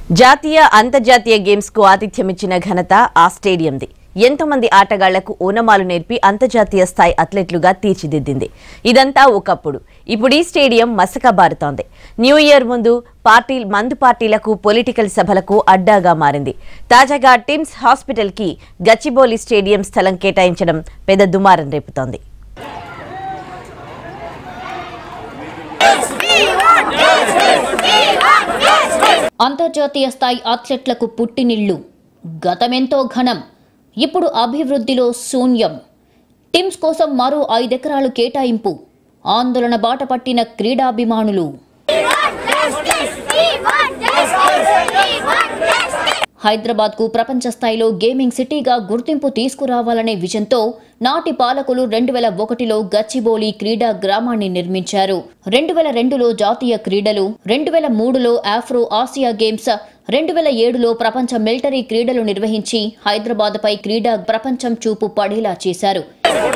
జాతీయ అంతర్జాతీయ గేమ్స్ కు ఆతిథ్యమిచ్చిన ఘనత ఆ స్టేడియంది ఎంతో మంది ఆటగాళ్లకు ఓనమాలు నేర్పి అంతర్జాతీయ స్థాయి అథ్లెట్లుగా తీర్చిదిద్దింది ఇదంతా ఒకప్పుడు ఇప్పుడు ఈ స్టేడియం మసకబారుతోంది న్యూ ఇయర్ ముందు పార్టీ మందు పార్టీలకు పొలిటికల్ సభలకు అడ్డాగా మారింది తాజాగా టిమ్స్ హాస్పిటల్ కి గచ్చిబౌలి స్టేడియం స్థలం కేటాయించడం పెద్ద దుమారం రేపుతోంది అంతర్జాతీయ స్థాయి అథ్లెట్లకు పుట్టినిల్లు గతమెంతో ఘనం ఇప్పుడు అభివృద్ధిలో శూన్యం టిమ్స్ కోసం మరో ఐదెకరాలు కేటాయింపు ఆందోళన బాట పట్టిన క్రీడాభిమానులు హైదరాబాద్ కు ప్రపంచ స్థాయిలో గేమింగ్ సిటీగా గుర్తింపు తీసుకురావాలనే విజన్తో నాటి పాలకులు రెండు వేల ఒకటిలో గచ్చిబౌలి క్రీడా గ్రామాన్ని నిర్మించారు రెండు వేల రెండులో జాతీయ క్రీడలు రెండు వేల మూడులో ఆఫ్రో ఆసియా గేమ్స్ రెండు వేల ఏడులో ప్రపంచ మిలిటరీ క్రీడలు నిర్వహించి హైదరాబాద్పై క్రీడా ప్రపంచం చూపు పడేలా చేశారు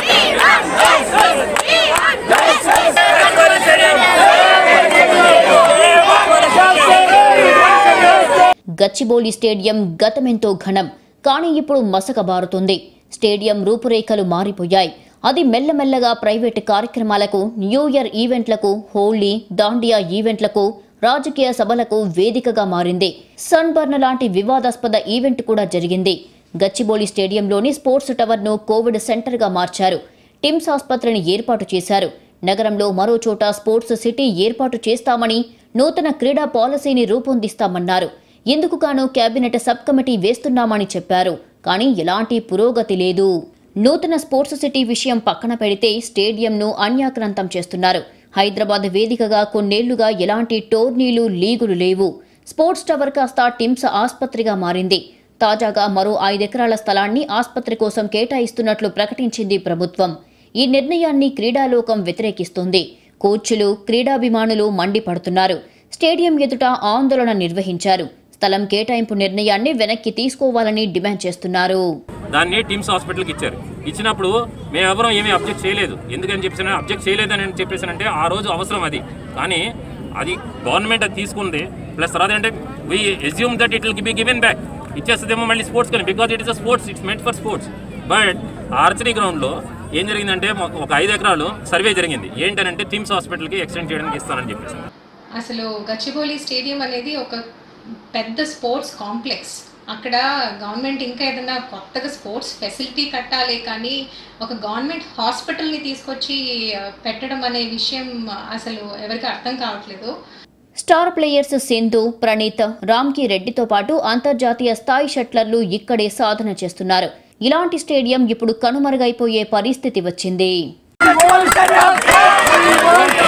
గచ్చిబౌలి స్టేడియం గతమెంతో ఘనం కానీ ఇప్పుడు మసకబారుతుంది స్టేడియం రూపురేఖలు మారిపోయాయి అది మెల్లమెల్లగా ప్రైవేటు కార్యక్రమాలకు న్యూ ఇయర్ ఈవెంట్లకు హోళీ దాండియా ఈవెంట్లకు రాజకీయ సభలకు వేదికగా మారింది సన్బర్న్ లాంటి వివాదాస్పద ఈవెంట్ కూడా జరిగింది గచ్చిబౌలి స్టేడియంలోని స్పోర్ట్స్ టవర్ను కోవిడ్ సెంటర్గా మార్చారు టిమ్స్ ఆసుపత్రిని ఏర్పాటు చేశారు నగరంలో మరో చోట స్పోర్ట్స్ సిటీ ఏర్పాటు చేస్తామని నూతన క్రీడా పాలసీని రూపొందిస్తామన్నారు ఇందుకు గాను కేబినెట్ సబ్ కమిటీ వేస్తున్నామని చెప్పారు కానీ ఎలాంటి పురోగతి లేదు నూతన స్పోర్ట్స్ సిటీ విషయం పక్కన పెడితే స్టేడియంను అన్యాక్రాంతం చేస్తున్నారు హైదరాబాద్ వేదికగా కొన్నేళ్లుగా ఎలాంటి టోర్నీలు లీగులు లేవు స్పోర్ట్స్ టవర్ కాస్త టిమ్స్ ఆసుపత్రిగా మారింది తాజాగా మరో ఐదెకరాల స్థలాన్ని ఆసుపత్రి కోసం కేటాయిస్తున్నట్లు ప్రకటించింది ప్రభుత్వం ఈ నిర్ణయాన్ని క్రీడాలోకం వ్యతిరేకిస్తోంది కోచ్లు క్రీడాభిమానులు మండిపడుతున్నారు స్టేడియం ఎదుట ఆందోళన నిర్వహించారు స్థలం కేటాయింపు నిర్ణయాన్ని వెనక్కి తీసుకోవాలని డిమాండ్ చేస్తున్నారు దాన్ని టిమ్స్ హాస్పిటల్కి ఇచ్చారు ఇచ్చినప్పుడు మేము ఎవరం ఏమీ అబ్జెక్ట్ చేయలేదు ఎందుకని చెప్పేసి అబ్జెక్ట్ చేయలేదని చెప్పేసానంటే ఆ రోజు అవసరం అది కానీ అది గవర్నమెంట్ అది తీసుకుంది ప్లస్ తర్వాత అంటే we assume that it will be given back ఇచ్చేస్తుందేమో మళ్ళీ స్పోర్ట్స్ కానీ because it is a sports it's meant for sports but archery గ్రౌండ్లో ఏం జరిగిందంటే మాకు ఒక ఐదు ఎకరాలు సర్వే జరిగింది ఏంటంటే టిమ్స్ హాస్పిటల్కి ఎక్స్టెండ్ చేయడానికి ఇస్తానని చెప్పేసి అసలు గచ్చిబౌలి స్టేడియం అనేది ఒక పెద్ద స్పోర్ట్స్ కాంప్లెక్స్ అక్కడ గవర్నమెంట్ ఇంకా ఏదైనా కొత్తగా స్పోర్ట్స్ ఫెసిలిటీ కట్టాలి కానీ ఒక గవర్నమెంట్ హాస్పిటల్ని తీసుకొచ్చి ఆ, పెట్టడం అనే విషయం అసలు ఎవరికి అర్థం కావట్లేదు స్టార్ ప్లేయర్స్ సింధు ప్రణీత్ రామ్కి రెడ్డితో పాటు అంతర్జాతీయ స్థాయి షట్లర్లు ఇక్కడే సాధన చేస్తున్నారు ఇలాంటి స్టేడియం ఇప్పుడు కనుమరుగైపోయే పరిస్థితి వచ్చింది